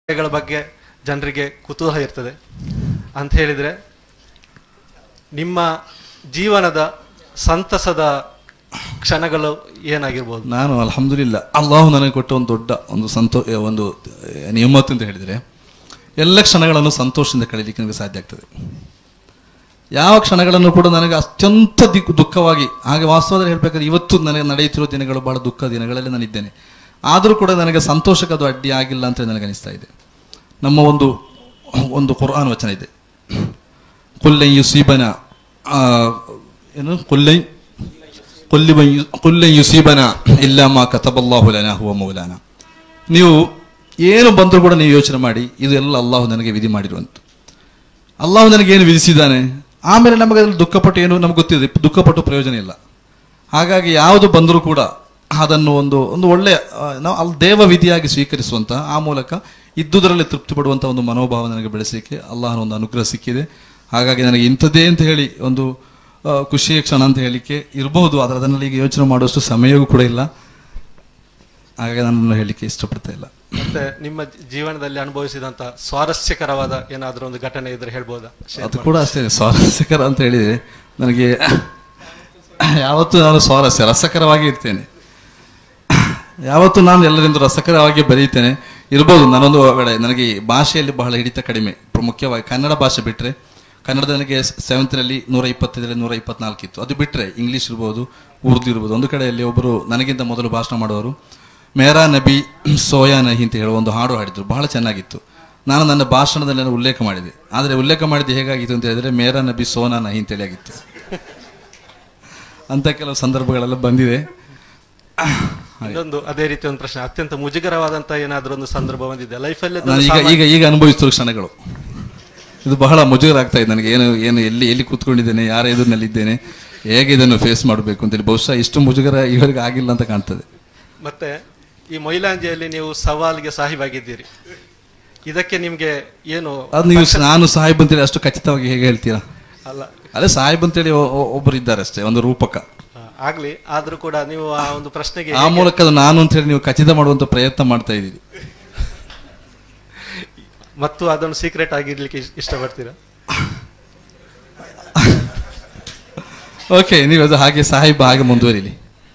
ಗಳ ಬಗ್ಗೆ ಜನರಿಗೆ ಕುತೂಹಲ ಇರ್ತದೆ ಅಂತ ಹೇಳಿದ್ರೆ ನಿಮ್ಮ ಜೀವನದ ಸಂತಸದ ಕ್ಷಣಗಳು ಏನಾಗಿರ್ಬೋದು ನಾನು ಅಲ್ಹಮ್ದುಲಿಲ್ಲ ಅಲ್ಲಾಹು ನನಗೆ ಕೊಟ್ಟ ಒಂದು ದೊಡ್ಡ ಒಂದು ಸಂತೋ ಒಂದು ನಿಯಮತ್ತು ಅಂತ ಹೇಳಿದರೆ ಎಲ್ಲ ಕ್ಷಣಗಳನ್ನು ಸಂತೋಷದಿಂದ ಕಳೀಲಿಕ್ಕೆ ನನಗೆ ಸಾಧ್ಯ ಆಗ್ತದೆ ಯಾವ ಕ್ಷಣಗಳನ್ನು ಕೂಡ ನನಗೆ ಅತ್ಯಂತ ದಿಕ್ ದುಃಖವಾಗಿ ಹಾಗೆ ವಾಸ್ತವದಲ್ಲಿ ಹೇಳಬೇಕಾದ್ರೆ ಇವತ್ತು ನನಗೆ ನಡೆಯುತ್ತಿರೋ ದಿನಗಳು ಬಹಳ ದುಃಖ ದಿನಗಳಲ್ಲಿ ನಾನಿದ್ದೇನೆ ಆದರೂ ಕೂಡ ನನಗೆ ಸಂತೋಷಕ್ಕೆ ಅದು ಅಡ್ಡಿ ಆಗಿಲ್ಲ ಅಂತ ನನಗೆ ಅನಿಸ್ತಾ ಇದೆ ನಮ್ಮ ಒಂದು ಒಂದು ಕುರ್ಆನ್ ವಚನ ಇದೆ ಕುಲ್ಲೈ ಯುಸೀಬನ ಆ, ಏನು ಕುಲ್ಲೈ ಕುಲ್ಲಿಬ ಕುಲ್ಲೈ ಯುಸೀಬನ ಇಲ್ಲಮ್ಮ ಕತಬಲ್ಲಾಹು ಲನಾ ಹುವ ಮೌಲಾನ ನೀವು ಏನು ಬಂದರೂ ಕೂಡ ನೀವು ಯೋಚನೆ ಮಾಡಿ ಇದು ಎಲ್ಲ ಅಲ್ಲಾಹು ನನಗೆ ವಿಧಿ ಮಾಡಿರುವಂತ ಅಲ್ಲಾಹು ನನಗೆ ಏನು ವಿಧಿಸಿದ್ದಾನೆ ಆಮೇಲೆ ನಮಗೆ ಅದ್ರಲ್ಲಿ ದುಃಖಪಟ್ಟು ಏನು ನಮ್ಗೆ ಗೊತ್ತಿದೆ ದುಃಖಪಟ್ಟು ಪ್ರಯೋಜನ ಇಲ್ಲ ಹಾಗಾಗಿ ಯಾವುದು ಬಂದರೂ ಕೂಡ ಅದನ್ನು ಒಂದು ಒಂದು ಒಳ್ಳೆಯ ಆ, ನಾವು ಅಲ್ಲಿ ದೇವ ವಿಧಿಯಾಗಿ ಸ್ವೀಕರಿಸುವಂತಹ ಆ ಮೂಲಕ ಇದ್ದುದರಲ್ಲಿ ತೃಪ್ತಿ ಪಡುವಂಥ ಒಂದು ಮನೋಭಾವ ನನಗೆ ಬೆಳೆಸಲಿಕ್ಕೆ ಅಲ್ಲಾಹನ ಒಂದು ಅನುಗ್ರಹ ಸಿಕ್ಕಿದೆ ಹಾಗಾಗಿ ನನಗೆ ಇಂಥದ್ದೇ ಅಂತ ಹೇಳಿ ಒಂದು ಆ, ಖುಷಿಯ ಕ್ಷಣ ಅಂತ ಹೇಳಲಿಕ್ಕೆ ಇರಬಹುದು ಆದರೆ ಅದನ್ನಲ್ಲಿ ಈಗ ಯೋಚನೆ ಮಾಡುವಷ್ಟು ಸಮಯವೂ ಕೂಡ ಇಲ್ಲ ಹಾಗಾಗಿ ನಾನು ಹೇಳಲಿಕ್ಕೆ ಇಷ್ಟಪಡ್ತಾ ಇಲ್ಲ ಮತ್ತೆ ನಿಮ್ಮ ಜೀವನದಲ್ಲಿ ಅನುಭವಿಸಿದಂತ ಸ್ವಾರಸ್ಯಕರವಾದ ಏನಾದರೂ ಒಂದು ಘಟನೆ ಇದ್ರೆ ಹೇಳ್ಬೋದಾ Share ಅದು ಕೂಡ ಅಷ್ಟೇ ಸ್ವಾರಸ್ಯಕರ ಅಂತ ಹೇಳಿದರೆ ನನಗೆ ಯಾವತ್ತೂ ನಾನು ಸ್ವಾರಸ್ಯ ರಸಕರವಾಗಿ ಇರ್ತೇನೆ ಯಾವತ್ತೂ ನಾನು ಎಲ್ಲರಿಂದ ರಸಕರವಾಗಿ ಬರೀತೇನೆ ಇರ್ಬೋದು ನಾನೊಂದು ವೇಳೆ ನನಗೆ ಈ ಭಾಷೆಯಲ್ಲಿ ಬಹಳ ಹಿಡಿತ ಕಡಿಮೆ ಮುಖ್ಯವಾಗಿ ಕನ್ನಡ ಭಾಷೆ ಬಿಟ್ಟರೆ ಕನ್ನಡದ ನನಗೆ ಸೆವೆಂತ್ನಲ್ಲಿ ನೂರ ಇಪ್ಪತ್ತೈದರಲ್ಲಿ ನೂರ ಇಪ್ಪತ್ನಾಲ್ಕು ಇತ್ತು ಅದು ಬಿಟ್ಟರೆ ಇಂಗ್ಲೀಷ್ ಇರ್ಬೋದು ಉರ್ದು ಇರ್ಬೋದು ಒಂದು ಕಡೆಯಲ್ಲಿ ಒಬ್ಬರು ನನಗಿಂತ ಮೊದಲು ಭಾಷಣ ಮಾಡುವವರು ಮೇರಾ ನಬಿ ಸೋಯಾ ನಹಿ ಅಂತ ಹೇಳುವ ಒಂದು ಹಾಡು ಹಾಡಿದ್ರು ಬಹಳ ಚೆನ್ನಾಗಿತ್ತು ನಾನು ನನ್ನ ಭಾಷಣದಲ್ಲಿ ನಾನು ಉಲ್ಲೇಖ ಮಾಡಿದೆ ಆದರೆ ಉಲ್ಲೇಖ ಮಾಡಿದ್ದು ಹೇಗಾಗಿತ್ತು ಅಂತ ಹೇಳಿದ್ರೆ ಮೇರಾ ನಬಿ ಸೋನಾ ನಹಿ ಅಂತೇಳಿ ಆಗಿತ್ತು ಅಂತ ಕೆಲವು ಸಂದರ್ಭಗಳೆಲ್ಲ ಬಂದಿದೆ ಇನ್ನೊಂದು ಅದೇ ರೀತಿ ಒಂದು ಪ್ರಶ್ನೆ ಅತ್ಯಂತ ಮುಜುಗರವಾದಂತ ಏನಾದ್ರೂ ಒಂದು ಸಂದರ್ಭ ಬಂದಿದೆ ಲೈಫಲ್ಲಿ ನಾನು ಈಗ ಈಗ ಈಗ ಅನುಭವಿಸ್ತಿರೋ ಕ್ಷಣಗಳು ಇದು ಬಹಳ ಮುಜುಗರ ಆಗ್ತಾ ಇದೆ ನನಗೆ ಏನು ಏನು ಎಲ್ಲಿ ಎಲ್ಲಿ ಕೂತ್ಕೊಂಡಿದ್ದೇನೆ ಯಾರ ಎದುರಿನಲ್ಲಿದ್ದೇನೆ ಹೇಗೆ ಇದನ್ನು ಫೇಸ್ ಮಾಡಬೇಕು ಅಂತೇಳಿ ಬಹುಶಃ ಇಷ್ಟು ಮುಜುಗರ ಇವರಿಗೆ ಆಗಿಲ್ಲ ಅಂತ ಕಾಣ್ತದೆ ಮತ್ತೆ ಈ ಮೊಯ್ಲಾಂಜಿಯಲ್ಲಿ ನೀವು ಸವಾಲ್ಗೆ ಸಾಹಿಬಾಗಿದ್ದೀರಿ ಇದಕ್ಕೆ ನಿಮ್ಗೆ ಏನು ಅದು ನೀವು ನಾನು ಸಾಹಿಬ್ ಅಂತೇಳಿ ಅಷ್ಟು ಖಚಿತವಾಗಿ ಹೇಗೆ ಹೇಳ್ತೀರಾ ಅಲ್ಲ ಅದೇ ಸಾಹಿಬ್ ಅಂತೇಳಿ ಒ- ಒ- ಒಬ್ಬರು ಇದ್ದಾರೆ ಅಷ್ಟೇ ಒಂದು ರೂಪಕ ಆ, ಆಗ್ಲಿ ಆದ್ರೂ ಕೂಡ ನೀವು ಆ ಒಂದು ಪ್ರಶ್ನೆಗೆ ಆ ಮೂಲಕ ಅದು ನಾನು ಅಂತೇಳಿ ನೀವು ಖಚಿತ ಮಾಡುವಂತ ಪ್ರಯತ್ನ ಮಾಡ್ತಾ ಇದ್ದೀರಿ ಮತ್ತು ಅದನ್ನು ಸೀಕ್ರೆಟ್ ಆಗಿರ್ಲಿಕ್ಕೆ ಇಷ್ಟ- ಇಷ್ಟಪಡ್ತೀರಾ ಓಕೆ ನೀವು ಅದು ಹಾಗೆ ಸಾಹಿಬ್ ಹಾಗೆ ಮುಂದುವರಿಲಿ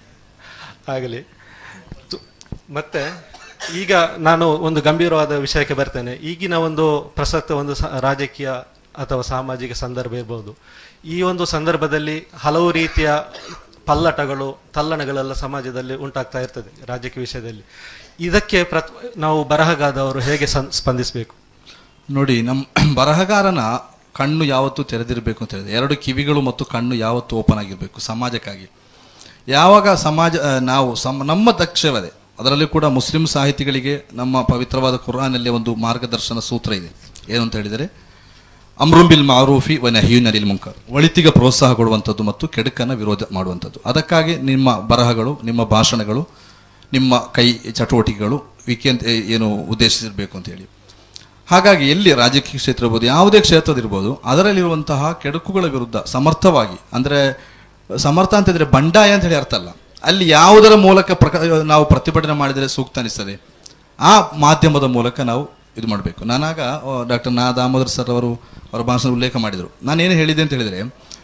ಆಗಲಿ ತು- ಮತ್ತೆ ಈಗ ನಾನು ಒಂದು ಗಂಭೀರವಾದ ವಿಷಯಕ್ಕೆ ಬರ್ತೇನೆ ಈಗಿನ ಒಂದು ಪ್ರಸಕ್ತ ಒಂದು ಸ- ರಾಜಕೀಯ ಅಥವಾ ಸಾಮಾಜಿಕ ಸಂದರ್ಭ ಇರ್ಬೋದು ಈ ಒಂದು ಸಂದರ್ಭದಲ್ಲಿ ಹಲವು ರೀತಿಯ ಪಲ್ಲಟಗಳು ತಲ್ಲಣಗಳೆಲ್ಲ ಸಮಾಜದಲ್ಲಿ ಉಂಟಾಗ್ತಾ ಇರ್ತದೆ ರಾಜಕೀಯ ವಿಷಯದಲ್ಲಿ ಇದಕ್ಕೆ ಪ್ರತ್ ನಾವು ಬರಹಗಾದವರು ಹೇಗೆ ಸಂ- ಸ್ಪಂದಿಸಬೇಕು ನೋಡಿ ನಮ್ಮ ಬರಹಗಾರನ ಕಣ್ಣು ಯಾವತ್ತೂ ತೆರೆದಿರಬೇಕು ಅಂತ ಹೇಳಿದೆ ಎರಡು ಕಿವಿಗಳು ಮತ್ತು ಕಣ್ಣು ಯಾವತ್ತೂ ಓಪನ್ ಆಗಿರಬೇಕು ಸಮಾಜಕ್ಕಾಗಿ ಯಾವಾಗ ಸಮಾಜ ಆ, ನಾವು ಸಮ ನಮ್ಮ ದಕ್ಷವದೆ ಅದರಲ್ಲಿ ಕೂಡ ಮುಸ್ಲಿಂ ಸಾಹಿತಿಗಳಿಗೆ ನಮ್ಮ ಪವಿತ್ರವಾದ ಕುರಾನಲ್ಲಿ ಒಂದು ಮಾರ್ಗದರ್ಶನ ಸೂತ್ರ ಇದೆ ಏನು ಅಂತ ಹೇಳಿದರೆ ಅಮ್ರುಂಬಿಲ್ ಮಾರೂಫಿ ವ ನಹಿಯುನ್ ಅನಿಲ್ ಮುಂಕರ್ ಒಳಿತಿಗೆ ಪ್ರೋತ್ಸಾಹ ಕೊಡುವಂಥದ್ದು ಮತ್ತು ಕೆಡುಕನ್ನು ವಿರೋಧ ಮಾಡುವಂಥದ್ದು ಅದಕ್ಕಾಗಿ ನಿಮ್ಮ ಬರಹಗಳು ನಿಮ್ಮ ಭಾಷಣಗಳು ನಿಮ್ಮ ಕೈ ಚಟುವಟಿಕೆಗಳು ವಿಕೇಂದ್ ಏನು ಉದ್ದೇಶಿಸಿರಬೇಕು ಅಂತ ಹೇಳಿ ಹಾಗಾಗಿ ಎಲ್ಲಿ ರಾಜಕೀಯ ಕ್ಷೇತ್ರ ಇರ್ಬೋದು ಯಾವುದೇ ಕ್ಷೇತ್ರದಿರ್ಬೋದು ಅದರಲ್ಲಿರುವಂತಹ ಕೆಡುಕುಗಳ ವಿರುದ್ಧ ಸಮರ್ಥವಾಗಿ ಅಂದರೆ ಸಮರ್ಥ ಅಂತಂದರೆ ಬಂಡಾಯ ಅಂತ ಹೇಳಿ ಅರ್ಥ ಅಲ್ಲ ಅಲ್ಲಿ ಯಾವುದರ ಮೂಲಕ ಪ್ರಕ ನಾವು ಪ್ರತಿಭಟನೆ ಮಾಡಿದರೆ ಸೂಕ್ತ ಅನಿಸ್ತದೆ ಆ ಮಾಧ್ಯಮದ ಮೂಲಕ ನಾವು ಇದು ಮಾಡಬೇಕು ನಾನಾಗ ಡಾಕ್ಟರ್ ನಾ ದಾಮೋದರ್ ಸರ್ ಅವರು ಅವರ ಭಾಷಣ ಉಲ್ಲೇಖ ಮಾಡಿದರು ನಾನೇನು ಹೇಳಿದೆ ಅಂತ ಹೇಳಿದರೆ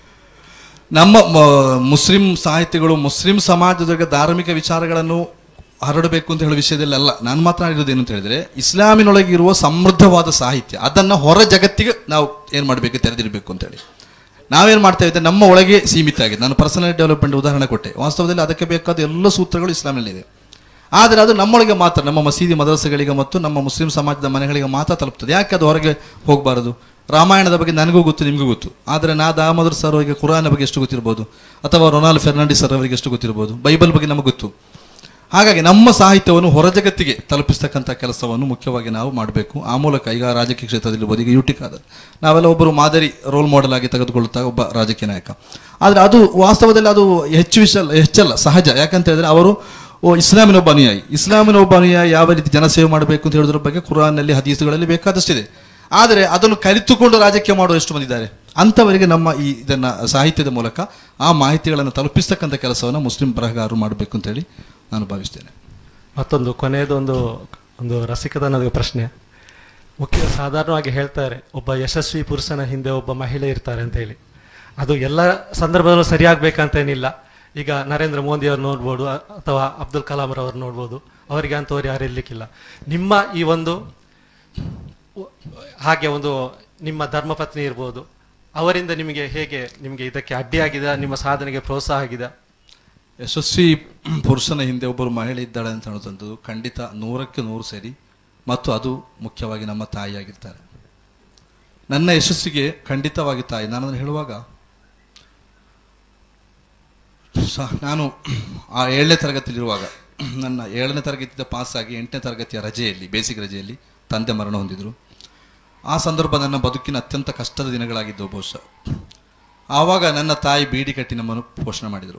ನಮ್ಮ ಮ- ಮುಸ್ಲಿಂ ಸಾಹಿತ್ಯಗಳು ಮುಸ್ಲಿಂ ಸಮಾಜದ ಧಾರ್ಮಿಕ ವಿಚಾರಗಳನ್ನು ಹರಡಬೇಕು ಅಂತ ಹೇಳೋ ವಿಷಯದಲ್ಲಿ ಅಲ್ಲ ನಾನು ಮಾತನಾಡಿರೋದು ಏನು ಅಂತ ಹೇಳಿದ್ರೆ ಇಸ್ಲಾಮಿನೊಳಗೆ ಇರುವ ಸಮೃದ್ಧವಾದ ಸಾಹಿತ್ಯ ಅದನ್ನು ಹೊರ ಜಗತ್ತಿಗೆ ನಾವು ಏನು ಮಾಡಬೇಕು ತೆರೆದಿರಬೇಕು ಅಂತೇಳಿ ನಾವೇನು ಮಾಡ್ತಾ ಇದ್ದೆ ನಮ್ಮ ಒಳಗೆ ಸೀಮಿತ ಆಗಿದೆ ನಾನು ಪರ್ಸನಲ್ ಡೆವಲಪ್ಮೆಂಟ್ ಉದಾಹರಣೆ ಕೊಟ್ಟೆ ವಾಸ್ತವದಲ್ಲಿ ಅದಕ್ಕೆ ಬೇಕಾದ ಎಲ್ಲ ಸೂತ್ರಗಳು ಇಸ್ಲಾಮಿನಲ್ಲಿದೆ ಆದರೆ ಅದು ನಮ್ಮೊಳಗೆ ಮಾತ್ರ ನಮ್ಮ ಮಸೀದಿ ಮದರಸೆಗಳಿಗೆ ಮತ್ತು ನಮ್ಮ ಮುಸ್ಲಿಂ ಸಮಾಜದ ಮನೆಗಳಿಗೆ ಮಾತ್ರ ತಲುಪ್ತದೆ ಯಾಕೆ ಅದು ಹೊರಗೆ ಹೋಗಬಾರದು ರಾಮಾಯಣದ ಬಗ್ಗೆ ನನಗೂ ಗೊತ್ತು ನಿಮಗೂ ಗೊತ್ತು ಆದರೆ ನಾ ದಾಮೋದರ್ ಸರ್ ಅವರಿಗೆ ಕುರಾನ್ ಬಗ್ಗೆ ಎಷ್ಟು ಗೊತ್ತಿರ್ಬೋದು ಅಥವಾ ರೊನಾಲ್ಡ್ ಫೆರ್ನಾಂಡಿಸ್ ಸರ್ ಅವರಿಗೆ ಎಷ್ಟು ಗೊತ್ತಿರ್ಬೋದು ಬೈಬಲ್ ಬಗ್ಗೆ ನಮಗೆ ಗೊತ್ತು ಹಾಗಾಗಿ ನಮ್ಮ ಸಾಹಿತ್ಯವನ್ನು ಹೊರ ಜಗತ್ತಿಗೆ ತಲುಪಿಸ್ತಕ್ಕಂಥ ಕೆಲಸವನ್ನು ಮುಖ್ಯವಾಗಿ ನಾವು ಮಾಡಬೇಕು ಆ ಮೂಲಕ ಈಗ ರಾಜಕೀಯ ಕ್ಷೇತ್ರದಲ್ಲಿರ್ಬೋದು ಈಗ ಯುಟಿಕ್ ಆದ ನಾವೆಲ್ಲ ಒಬ್ಬರು ಮಾದರಿ ರೋಲ್ ಮಾಡೆಲ್ ಆಗಿ ತೆಗೆದುಕೊಳ್ಳುತ್ತಾ ಒಬ್ಬ ರಾಜಕೀಯ ನಾಯಕ ಆದರೆ ಅದು ವಾಸ್ತವದಲ್ಲಿ ಅದು ಹೆಚ್ಚು ವಿಷಯ ಹೆಚ್ಚಲ್ಲ ಸಹಜ ಯಾಕಂತ ಹೇಳಿದ್ರೆ ಅವರು ಓ ಇಸ್ಲಾಮಿನ ಒಬ್ಬ ಅನುಯಾಯಿ ಇಸ್ಲಾಮಿನ ಒಬ್ಬ ಅನುಯಾಯಿ ಯಾವ ರೀತಿ ಜನಸೇವೆ ಮಾಡಬೇಕು ಅಂತ ಹೇಳೋದ್ರ ಬಗ್ಗೆ ಕುರಾನ್ನಲ್ಲಿ ಹದೀಸುಗಳಲ್ಲಿ ಬೇಕಾದಷ್ಟಿದೆ ಆದರೆ ಅದನ್ನು ಕಲಿತುಕೊಂಡು ರಾಜಕೀಯ ಮಾಡುವ ಎಷ್ಟು ಮಂದಿ ಇದ್ದಾರೆ ಅಂಥವರಿಗೆ ನಮ್ಮ ಈ ಇದನ್ನ ಸಾಹಿತ್ಯದ ಮೂಲಕ ಆ ಮಾಹಿತಿಗಳನ್ನು ತಲುಪಿಸ್ತಕ್ಕಂಥ ಕೆಲಸವನ್ನು ಮುಸ್ಲಿಂ ಬರಹಗಾರರು ಮಾಡಬೇಕು ಅಂತ ಹೇಳಿ ನಾನು ಭಾವಿಸ್ತೇನೆ ಮತ್ತೊಂದು ಕೊನೆಯದೊಂದು ಒಂದು ರಸಿಕತನದ ಪ್ರಶ್ನೆ ಮುಖ್ಯ ಸಾಧಾರಣವಾಗಿ ಹೇಳ್ತಾರೆ ಒಬ್ಬ ಯಶಸ್ವಿ ಪುರುಷನ ಹಿಂದೆ ಒಬ್ಬ ಮಹಿಳೆ ಇರ್ತಾರೆ ಅಂತ ಹೇಳಿ ಅದು ಎಲ್ಲ ಸಂದರ್ಭದಲ್ಲೂ ಸರಿಯಾಗಬೇಕಂತೇನಿಲ್ಲ ಈಗ ನರೇಂದ್ರ ಮೋದಿ ಅವ್ರು ನೋಡ್ಬೋದು ಅ- ಅಥವಾ ಅಬ್ದುಲ್ ಕಲಾಂ ಅವ್ರು ನೋಡ್ಬೋದು ಅವರಿಗೆ ಅಂಥವ್ರು ಯಾರು ಇರ್ಲಿಕ್ಕಿಲ್ಲ ನಿಮ್ಮ ಈ ಒಂದು ಉ- ಹಾಗೆ ಒಂದು ನಿಮ್ಮ ಧರ್ಮಪತ್ನಿ ಇರ್ಬೋದು ಅವರಿಂದ ನಿಮಗೆ ಹೇಗೆ ನಿಮಗೆ ಇದಕ್ಕೆ ಅಡ್ಡಿಯಾಗಿದೆ ನಿಮ್ಮ ಸಾಧನೆಗೆ ಪ್ರೋತ್ಸಾಹ ಆಗಿದೆ ಯಶಸ್ವಿ ಪುರುಷನ ಹಿಂದೆ ಒಬ್ಬರು ಮಹಿಳೆ ಇದ್ದಾಳೆ ಅಂತ ಹೇಳುವಂಥದ್ದು ಖಂಡಿತ ನೂರಕ್ಕೆ ನೂರು ಸರಿ ಮತ್ತು ಅದು ಮುಖ್ಯವಾಗಿ ನಮ್ಮ ತಾಯಿಯಾಗಿರ್ತಾರೆ ನನ್ನ ಯಶಸ್ಸಿಗೆ ಖಂಡಿತವಾಗಿ ತಾಯಿ ನಾನು ಅದನ್ನು ಹೇಳುವಾಗ ಸ ನಾನು ಆ ಏಳನೇ ತರಗತಿಯಲ್ಲಿರುವಾಗ ನನ್ನ ಏಳನೇ ತರಗತಿಯಿಂದ ಪಾಸಾಗಿ ಎಂಟನೇ ತರಗತಿಯ ರಜೆಯಲ್ಲಿ ಬೇಸಿಗೆ ರಜೆಯಲ್ಲಿ ತಂದೆ ಮರಣ ಹೊಂದಿದ್ರು ಆ ಸಂದರ್ಭ ನನ್ನ ಬದುಕಿನ ಅತ್ಯಂತ ಕಷ್ಟದ ದಿನಗಳಾಗಿದ್ದವು ಬಹುಶಃ ಆವಾಗ ನನ್ನ ತಾಯಿ ಬೀಡಿ ಕಟ್ಟಿ ನಮ್ಮನ್ನು ಪೋಷಣೆ ಮಾಡಿದರು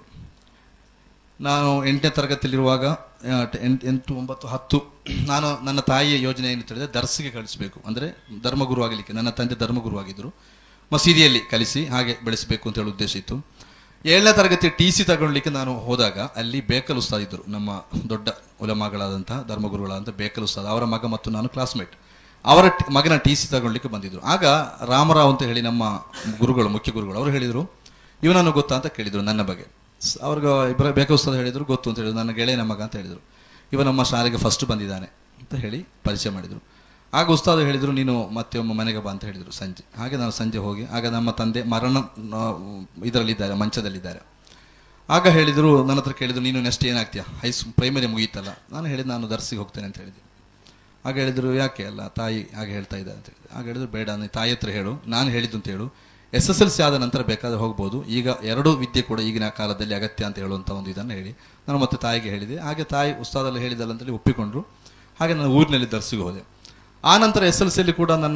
ನಾನು ಎಂಟನೇ ತರಗತಿಯಲ್ಲಿರುವಾಗ ಆ, ಟ- ಎಂಟ್- ಎಂಟು ಒಂಬತ್ತು ಹತ್ತು ನಾನು ನನ್ನ ತಾಯಿಯ ಯೋಜನೆ ಏನು ಹೇಳಿದ್ರೆ ದರ್ಸಿಗೆ ಕಳಿಸಬೇಕು ಅಂದರೆ ಧರ್ಮಗುರು ಆಗಲಿಕ್ಕೆ ನನ್ನ ತಂದೆ ಧರ್ಮಗುರು ಆಗಿದ್ದರು ಮಸೀದಿಯಲ್ಲಿ ಕಲಿಸಿ ಹಾಗೆ ಬೆಳೆಸಬೇಕು ಅಂತ ಹೇಳಿ ಉದ್ದೇಶ ಇತ್ತು ಏಳನೇ ತರಗತಿ ಟಿ ಸಿ ತಗೊಳ್ಳಿಕ್ಕೆ ನಾನು ಹೋದಾಗ ಅಲ್ಲಿ ಬೇಕಲ್ ಉಸ್ತಾದ್ ಇದ್ದರು ನಮ್ಮ ದೊಡ್ಡ ಉಲಮಾಗಳಾದಂತಹ ಧರ್ಮಗುರುಗಳಾದಂಥ ಬೇಕಲ್ ಉಸ್ತಾದ್ ಅವರ ಮಗ ಮತ್ತು ನಾನು ಕ್ಲಾಸ್ಮೇಟ್ ಅವರ ಟಿ- ಮಗನ ಟಿ ಸಿ ತಗೊಳ್ಳಿಕ್ಕೆ ಬಂದಿದ್ರು ಆಗ ರಾಮರಾವ್ ಅಂತ ಹೇಳಿ ನಮ್ಮ ಗುರುಗಳು ಮುಖ್ಯ ಗುರುಗಳು ಅವರು ಹೇಳಿದರು ಇವನನ್ನು ಗೊತ್ತಾ ಅಂತ ಕೇಳಿದರು ನನ್ನ ಬಗ್ಗೆ ಸ್- ಅವ್ರಿಗೆ ಇಬ್ಬರ ಬೇಕಾದ ಹೇಳಿದರು ಗೊತ್ತು ಅಂತ ಹೇಳಿದ್ರು ನನ್ನ ಗೆಳೆಯನ ಮಗ ಅಂತ ಹೇಳಿದರು ಇವ ನಮ್ಮ ಶಾಲೆಗೆ ಫಸ್ಟ್ ಬಂದಿದ್ದಾನೆ ಅಂತ ಹೇಳಿ ಪರಿಚಯ ಮಾಡಿದರು ಆಗ ಉಸ್ತಾದ್ ಹೇಳಿದರು ನೀನು ಮತ್ತೆ ಒಮ್ಮೆ ಮನೆಗೆ ಬಾ ಅಂತ ಹೇಳಿದರು ಸಂಜೆ ಹಾಗೆ ನಾನು ಸಂಜೆ ಹೋಗಿ ಆಗ ನಮ್ಮ ತಂದೆ ಮರಣ ಇದರಲ್ಲಿದ್ದಾರೆ ಮಂಚದಲ್ಲಿದ್ದಾರೆ ಆಗ ಹೇಳಿದರು ನನ್ನ ಹತ್ರ ಕೇಳಿದ್ರು ನೀನು ನೆಕ್ಸ್ಟ್ ಏನಾಗ್ತೀಯಾ ಹೈಸ್ ಪ್ರೈಮರಿ ಮುಗೀತಲ್ಲ ನಾನು ಹೇಳಿದ್ದು ನಾನು ದರ್ಸಿಗೆ ಹೋಗ್ತೇನೆ ಅಂತ ಹೇಳಿದೆ ಆಗ ಹೇಳಿದ್ರು ಯಾಕೆ ಅಲ್ಲ ತಾಯಿ ಹಾಗೆ ಹೇಳ್ತಾ ಇದ್ದಾರೆ ಅಂತ ಹೇಳಿದ್ರು ಆಗ ಹೇಳಿದ್ರು ಬೇಡ ನೀನು ತಾಯಿ ಹತ್ರ ಹೇಳು ನಾನು ಹೇಳಿದ್ದು ಅಂತ ಹೇಳು ಎಸ್ ಎಸ್ ಎಲ್ ಸಿ ಆದ ನಂತರ ಬೇಕಾದ್ರೆ ಹೋಗ್ಬೋದು ಈಗ ಎರಡು ವಿದ್ಯೆ ಕೂಡ ಈಗಿನ ಕಾಲದಲ್ಲಿ ಅಗತ್ಯ ಅಂತ ಹೇಳುವಂಥ ಒಂದು ಇದನ್ನು ಹೇಳಿ ನಾನು ಮತ್ತೆ ತಾಯಿಗೆ ಹೇಳಿದೆ ಹಾಗೆ ತಾಯಿ ಉಸ್ತಾದಲ್ಲಿ ಹೇಳಿದಲ್ಲ ಅಂತೇಳಿ ಒಪ್ಪಿಕೊಂಡ್ರು ಹಾಗೆ ನಾನು ಊರಿನಲ್ಲಿ ದರ್ಸಿಗೆ ಹೋದೆ ಆ ನಂತರ ಎಸ್ ಎಲ್ ಸಿಯಲ್ಲಿ ಕೂಡ ನನ್ನ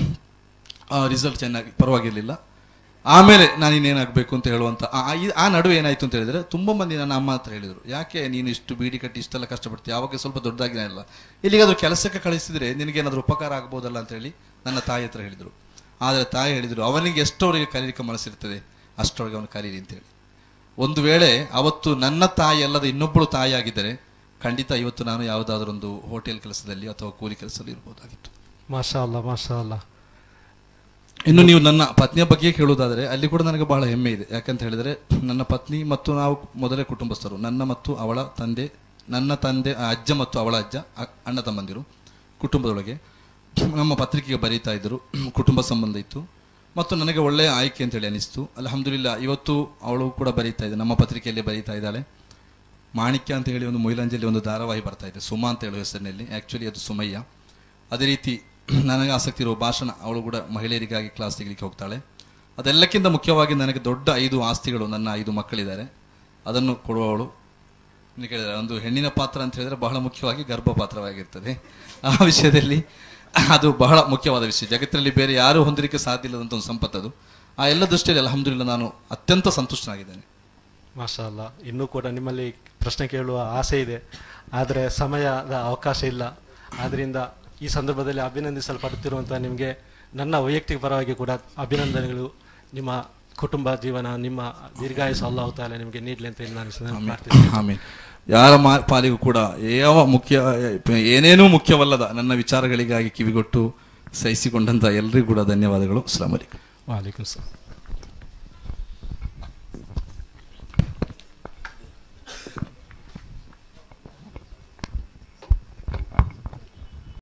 ರಿಸಲ್ಟ್ ಚೆನ್ನಾಗಿ ಪರವಾಗಿರಲಿಲ್ಲ ಆಮೇಲೆ ನಾನು ಇನ್ನೇನಾಗಬೇಕು ಅಂತ ಹೇಳುವಂಥ ಆ- ಆ- ಈ- ಆ ನಡುವೆ ಏನಾಯಿತು ಅಂತ ಹೇಳಿದ್ರೆ ತುಂಬ ಮಂದಿ ನನ್ನ ಅಮ್ಮ ಹತ್ರ ಹೇಳಿದರು ಯಾಕೆ ನೀನು ಇಷ್ಟು ಬೀಡಿ ಕಟ್ಟಿ ಇಷ್ಟೆಲ್ಲ ಕಷ್ಟಪಡ್ತೀಯ ಯಾವಾಗ ಸ್ವಲ್ಪ ದೊಡ್ಡದಾಗಿನೇ ಇಲ್ಲ ಇಲ್ಲಿಗಾದ್ರೂ ಕೆಲಸಕ್ಕೆ ಕಳಿಸಿದ್ರೆ ನಿನಗೇನಾದರೂ ಉಪಕಾರ ಆಗ್ಬೋದಲ್ಲ ಅಂತ ಹೇಳಿ ನನ್ನ ತಾಯಿ ಹತ್ರ ಹೇಳಿದರು ಆದರೆ ತಾಯಿ ಹೇಳಿದರು ಅವನಿಗೆ ಎಷ್ಟವರೆಗೆ ಕಲೀಲಿಕ್ಕೆ ಮನಸ್ಸಿರ್ತದೆ ಅಷ್ಟರೊಳಗೆ ಅವನು ಕಲೀಲಿ ಅಂತೇಳಿ ಒಂದು ವೇಳೆ ಅವತ್ತು ನನ್ನ ತಾಯಿ ಅಲ್ಲದ ಇನ್ನೊಬ್ಬಳು ತಾಯಿ ಆಗಿದ್ದರೆ ಖಂಡಿತ ಇವತ್ತು ನಾನು ಯಾವುದಾದ್ರೂ ಒಂದು ಹೋಟೆಲ್ ಕೆಲಸದಲ್ಲಿ ಅಥವಾ ಕೂಲಿ ಕೆಲಸದಲ್ಲಿ ಇರ್ಬೋದಾಗಿತ್ತು ಮಾಷಾ ಅಲ್ಲ ಮಾಷಾ ಅಲ್ಲ ಇನ್ನು ನೀವು ನನ್ನ ಪತ್ನಿಯ ಬಗ್ಗೆ ಕೇಳುವುದಾದರೆ ಅಲ್ಲಿ ಕೂಡ ನನಗೆ ಬಹಳ ಹೆಮ್ಮೆ ಇದೆ ಯಾಕಂತ ಹೇಳಿದರೆ ನನ್ನ ಪತ್ನಿ ಮತ್ತು ನಾವು ಮೊದಲೇ ಕುಟುಂಬಸ್ಥರು ನನ್ನ ಮತ್ತು ಅವಳ ತಂದೆ ನನ್ನ ತಂದೆ ಆ ಅಜ್ಜ ಮತ್ತು ಅವಳ ಅಜ್ಜ ಅ- ಅಣ್ಣ ತಮ್ಮಂದಿರು ಕುಟುಂಬದೊಳಗೆ ನಮ್ಮ ಪತ್ರಿಕೆಗೆ ಬರೀತಾ ಇದ್ದರು ಕುಟುಂಬ ಸಂಬಂಧ ಇತ್ತು ಮತ್ತು ನನಗೆ ಒಳ್ಳೆಯ ಆಯ್ಕೆ ಅಂತೇಳಿ ಅನಿಸ್ತು ಅಲ್ಹಮ್ದುಲಿಲ್ಲ ಇವತ್ತು ಅವಳು ಕೂಡ ಬರೀತಾ ಇದೆ ನಮ್ಮ ಪತ್ರಿಕೆಯಲ್ಲಿ ಬರೀತಾ ಇದ್ದಾಳೆ ಮಾಣಿಕ್ಯ ಅಂತ ಹೇಳಿ ಒಂದು ಮೊಯ್ಲಂಜಲ್ಲಿ ಒಂದು ಧಾರಾವಾಹಿ ಬರ್ತಾ ಇದೆ ಸುಮಾ ಅಂತ ಹೇಳುವ ಹೆಸರಿನಲ್ಲಿ ಆ್ಯಕ್ಚುಲಿ ಅದು ಸುಮಯ್ಯ ಅದೇ ರೀತಿ ನನಗೆ ಆಸಕ್ತಿ ಇರುವ ಭಾಷಣ ಅವಳು ಕೂಡ ಮಹಿಳೆಯರಿಗಾಗಿ ಕ್ಲಾಸ್ ತೆಗಿಲಿಕ್ಕೆ ಹೋಗ್ತಾಳೆ ಅದೆಲ್ಲಕ್ಕಿಂತ ಮುಖ್ಯವಾಗಿ ನನಗೆ ದೊಡ್ಡ ಐದು ಆಸ್ತಿಗಳು ನನ್ನ ಐದು ಮಕ್ಕಳಿದ್ದಾರೆ ಅದನ್ನು ಕೊಡುವವಳು ಇನ್ನು ಕೇಳಿದರೆ ಒಂದು ಹೆಣ್ಣಿನ ಪಾತ್ರ ಅಂತ ಹೇಳಿದ್ರೆ ಬಹಳ ಮುಖ್ಯವಾಗಿ ಗರ್ಭ ಪಾತ್ರವಾಗಿರ್ತದೆ ಆ ವಿಷಯದಲ್ಲಿ ಅದು ಬಹಳ ಮುಖ್ಯವಾದ ವಿಷಯ ಜಗತ್ತಿನಲ್ಲಿ ಬೇರೆ ಯಾರೂ ಹೊಂದಲಿಕ್ಕೆ ಸಾಧ್ಯ ಇಲ್ಲದಂಥ ಒಂದು ಸಂಪತ್ತದು ಆ ಎಲ್ಲ ದೃಷ್ಟಿಯಲ್ಲಿ ಅಲ್ಹಮ್ದುಲಿಲ್ಲ ನಾನು ಅತ್ಯಂತ ಸಂತುಷ್ಟನಾಗಿದ್ದೇನೆ ಮಾಷಾ ಅಲ್ಲ ಇನ್ನೂ ಕೂಡ ನಿಮ್ಮಲ್ಲಿ ಪ್ರಶ್ನೆ ಕೇಳುವ ಆಸೆ ಇದೆ ಆದರೆ ಸಮಯದ ಅವಕಾಶ ಇಲ್ಲ ಆದ್ರಿಂದ ಈ ಸಂದರ್ಭದಲ್ಲಿ ಅಭಿನಂದಿಸಲ್ಪಡುತ್ತಿರುವಂತಹ ನಿಮಗೆ ನನ್ನ ವೈಯಕ್ತಿಕ ಪರವಾಗಿ ಕೂಡ ಅಭಿನಂದನೆಗಳು ನಿಮ್ಮ ಕುಟುಂಬ ಜೀವನ ನಿಮ್ಮ ದೀರ್ಘಾಯುಷ ಅಲ್ಲಾಹು ತಾಲ ನಿಮಗೆ ನೀಡಲಿ ಅಂತ ಹೇಳಿ ನಾನು ವಿನಂತಿ ಮಾಡ್ತೀನಿ ಆಮೇಲೆ ಯಾರ ಮಾ ಪಾಲಿಗೂ ಕೂಡ ಯಾವ ಮುಖ್ಯ ಏನೇನೂ ಮುಖ್ಯವಲ್ಲದ ನನ್ನ ವಿಚಾರಗಳಿಗಾಗಿ ಕಿವಿಗೊಟ್ಟು ಸಹಿಸಿಕೊಂಡಂತ ಎಲ್ಲರಿಗೂ ಕೂಡ ಧನ್ಯವಾದಗಳು ಅಸ್ಲಾಂ ಅಲೈಕುಂ ವಾಲೇಕುಂ ಸಲಾಂ